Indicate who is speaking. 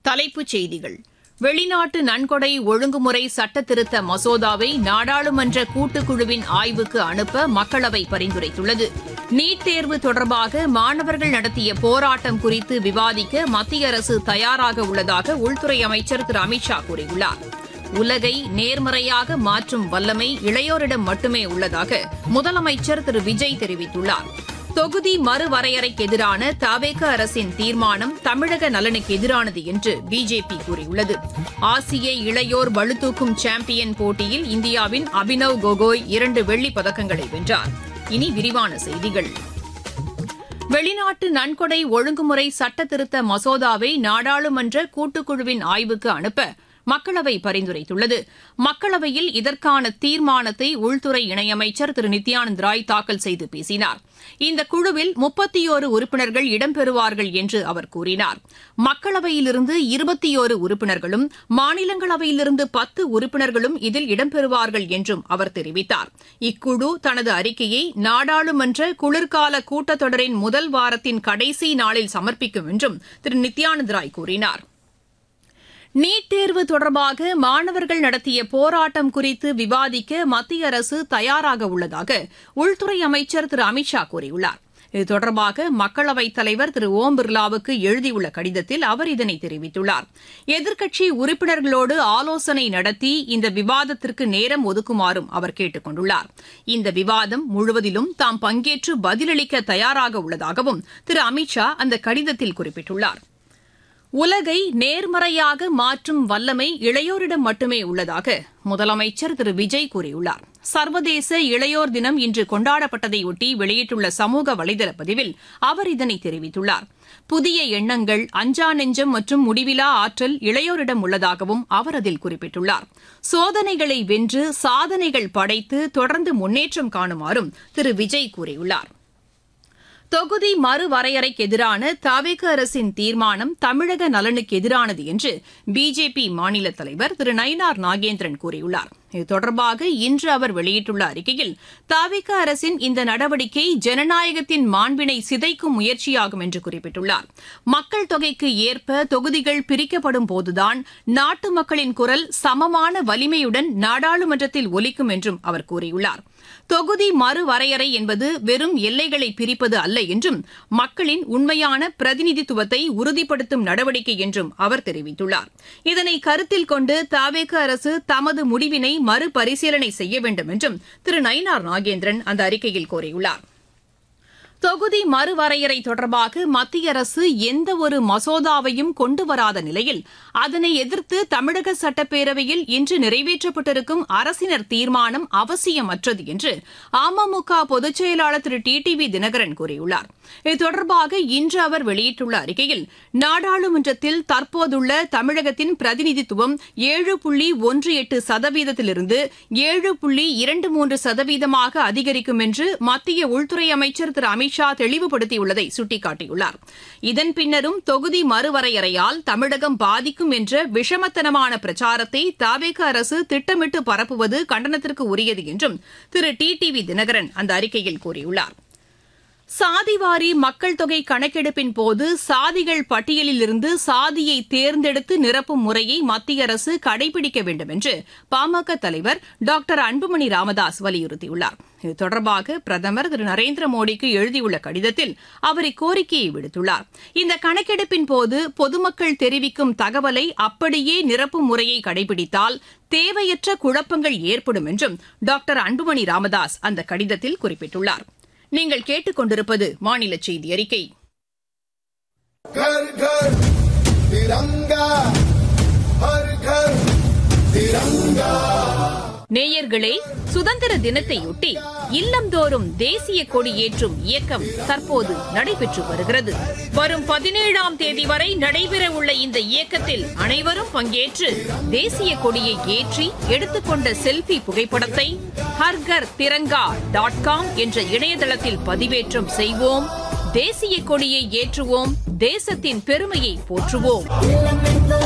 Speaker 1: தலைப்புச் செய்திகள் வெளிநாட்டு நன்கொடை ஒழுங்குமுறை சட்டத்திருத்த மசோதாவை நாடாளுமன்ற கூட்டுக்குழுவின் ஆய்வுக்கு அனுப்ப மக்களவை பரிந்துரைத்துள்ளது நீட் தேர்வு தொடர்பாக மாணவர்கள் நடத்திய போராட்டம் குறித்து விவாதிக்க மத்திய அரசு தயாராக உள்ளதாக உள்துறை அமைச்சர் திரு அமித் ஷா கூறியுள்ளார் உலகை நேர்மறையாக மாற்றும் வல்லமை இளையோரிடம் மட்டுமே உள்ளதாக முதலமைச்சர் திரு விஜய் தெரிவித்துள்ளார் தொகுதி மறுவரையறைக்கு எதிரான தவேக அரசின் தீர்மானம் தமிழக நலனுக்கு எதிரானது என்று பிஜேபி கூறியுள்ளது ஆசிய இளையோர் பளுதூக்கும் சாம்பியன் போட்டியில் இந்தியாவின் அபினவ் கோகோய் இரண்டு வெள்ளிப் பதக்கங்களை வென்றார் இனி விரிவான செய்திகள் வெளிநாட்டு நன்கொடை ஒழுங்குமுறை சட்டத்திருத்த மசோதாவை நாடாளுமன்ற கூட்டுக்குழுவின் ஆய்வுக்கு அனுப்ப மக்களவை பரிந்துரைத்துள்ளது மக்களவையில் இதற்கான தீர்மானத்தை உள்துறை இணையமைச்சர் திரு நித்யானந்த் ராய் தாக்கல் செய்து பேசினார் இந்த குழுவில் முப்பத்தியோரு உறுப்பினர்கள் இடம்பெறுவார்கள் என்று அவர் கூறினார் மக்களவையிலிருந்து இருபத்தியோரு உறுப்பினர்களும் மாநிலங்களவையிலிருந்து பத்து உறுப்பினர்களும் இதில் இடம்பெறுவார்கள் என்றும் அவர் தெரிவித்தார் இக்குழு தனது அறிக்கையை நாடாளுமன்ற குளிர்கால கூட்டத்தொடரின் முதல் வாரத்தின் கடைசி நாளில் சமர்ப்பிக்கும் என்றும் திரு நித்யானந்த் ராய் கூறினார் நீட் தேர்வு தொடர்பாக மாணவர்கள் நடத்திய போராட்டம் குறித்து விவாதிக்க மத்திய அரசு தயாராக உள்ளதாக உள்துறை அமைச்சர் திரு அமித் ஷா கூறியுள்ளார் இது தொடர்பாக மக்களவைத் தலைவர் திரு ஓம் பிர்லாவுக்கு எழுதியுள்ள கடிதத்தில் அவர் இதனை தெரிவித்துள்ளார் எதிர்க்கட்சி உறுப்பினர்களோடு ஆலோசனை நடத்தி இந்த விவாதத்திற்கு நேரம் ஒதுக்குமாறும் அவர் கேட்டுக் கொண்டுள்ளார் இந்த விவாதம் முழுவதிலும் தாம் பங்கேற்று பதிலளிக்க தயாராக உள்ளதாகவும் திரு அமித் ஷா அந்த கடிதத்தில் குறிப்பிட்டுள்ளார் உலகை நேர்மறையாக மாற்றும் வல்லமை இளையோரிடம் மட்டுமே உள்ளதாக முதலமைச்சர் திரு விஜய் கூறியுள்ளார் சர்வதேச இளையோர் தினம் இன்று கொண்டாடப்பட்டதையொட்டி வெளியிட்டுள்ள சமூக வலைதள பதிவில் அவர் இதனை தெரிவித்துள்ளார் புதிய எண்ணங்கள் அஞ்சா நெஞ்சம் மற்றும் முடிவிலா ஆற்றல் இளையோரிடம் உள்ளதாகவும் அவர் அதில் குறிப்பிட்டுள்ளார் சோதனைகளை வென்று சாதனைகள் படைத்து தொடர்ந்து முன்னேற்றம் காணுமாறும் திரு விஜய் கூறியுள்ளார் தொகுதி மறுவரையறைக்கு எதிரான தவிக அரசின் தீர்மானம் தமிழக நலனுக்கு எதிரானது என்று பிஜேபி மாநில தலைவர் திரு நயினார் நாகேந்திரன் கூறியுள்ளார் இது தொடர்பாக இன்று அவர் வெளியிட்டுள்ள அறிக்கையில் தவிக அரசின் இந்த நடவடிக்கை ஜனநாயகத்தின் மாண்பினை சிதைக்கும் முயற்சியாகும் என்று குறிப்பிட்டுள்ளார் மக்கள் தொகைக்கு ஏற்ப தொகுதிகள் பிரிக்கப்படும் போதுதான் நாட்டு மக்களின் குரல் சமமான வலிமையுடன் நாடாளுமன்றத்தில் ஒலிக்கும் என்றும் அவர் கூறியுள்ளார் தொகுதி மறுவரையறை என்பது வெறும் எல்லைகளை பிரிப்பது அல்ல என்றும் மக்களின் உண்மையான பிரதிநிதித்துவத்தை உறுதிப்படுத்தும் நடவடிக்கை என்றும் அவர் தெரிவித்துள்ளார் இதனை கருத்தில் கொண்டு தாவேக அரசு தமது முடிவினை மறுபரிசீலனை செய்ய வேண்டும் என்றும் திரு நயினார் நாகேந்திரன் அந்த அறிக்கையில் கோரியுள்ளார் தொகுதி மறுவரையறை தொடர்பாக மத்திய அரசு எந்த ஒரு மசோதாவையும் கொண்டு வராத நிலையில் அதனை எதிர்த்து தமிழக சட்டப்பேரவையில் இன்று நிறைவேற்றப்பட்டிருக்கும் அரசினர் தீர்மானம் அவசியமற்றது என்று அமமுக பொதுச் செயலாளர் திரு டி டி வி தினகரன் கூறியுள்ளார் இது தொடர்பாக இன்று அவர் வெளியிட்டுள்ள அறிக்கையில் நாடாளுமன்றத்தில் தற்போதுள்ள தமிழகத்தின் பிரதிநிதித்துவம் ஏழு புள்ளி ஒன்று எட்டு சதவீதத்திலிருந்து ஏழு புள்ளி இரண்டு மூன்று சதவீதமாக அதிகரிக்கும் என்று மத்திய உள்துறை அமைச்சர் திரு அமித் ஷா தெளிவுபடுத்தியுள்ளதை சுட்டிக்காட்டியுள்ளார் இதன் பின்னரும் தொகுதி மறுவரையறையால் தமிழகம் பாதிக்கும் என்ற விஷமத்தனமான பிரச்சாரத்தை தாவேக அரசு திட்டமிட்டு பரப்புவது கண்டனத்திற்கு உரியது என்றும் திரு டி டி வி தினகரன் அந்த அறிக்கையில் கூறியுள்ளார் சாதிவாரி மக்கள் தொகை கணக்கெடுப்பின் போது சாதிகள் பட்டியலில் இருந்து சாதியை தேர்ந்தெடுத்து நிரப்பும் முறையை மத்திய அரசு கடைபிடிக்க வேண்டும் என்று பாமக தலைவர் டாக்டர் அன்புமணி ராமதாஸ் வலியுறுத்தியுள்ளார் இது தொடர்பாக பிரதமர் திரு நரேந்திர மோடிக்கு எழுதியுள்ள கடிதத்தில் அவர் இக்கோரிக்கையை விடுத்துள்ளார் இந்த கணக்கெடுப்பின் போது பொதுமக்கள் தெரிவிக்கும் தகவலை அப்படியே நிரப்பும் முறையை கடைபிடித்தால் தேவையற்ற குழப்பங்கள் ஏற்படும் என்றும் டாக்டர் அன்புமணி ராமதாஸ் அந்த கடிதத்தில் குறிப்பிட்டுள்ளார் நீங்கள் கேட்டுக்கொண்டிருப்பது மாநில செய்தி அறிக்கை
Speaker 2: घर घर तिरंगा हर घर तिरंगा
Speaker 1: நேயர்களே சுதந்திர தினத்தையொட்டி இல்லந்தோறும் தேசிய கொடி ஏற்றும் இயக்கம் தற்போது நடைபெற்று வருகிறது வரும் பதினேழாம் தேதி வரை நடைபெற உள்ள இந்த இயக்கத்தில் அனைவரும் பங்கேற்று தேசிய கொடியை ஏற்றி எடுத்துக்கொண்ட செல்பி புகைப்படத்தை ஹர்கர் திரங்கா டாட் காம் என்ற இணையதளத்தில் பதிவேற்றம் செய்வோம் தேசிய கொடியை ஏற்றுவோம் தேசத்தின் பெருமையை போற்றுவோம்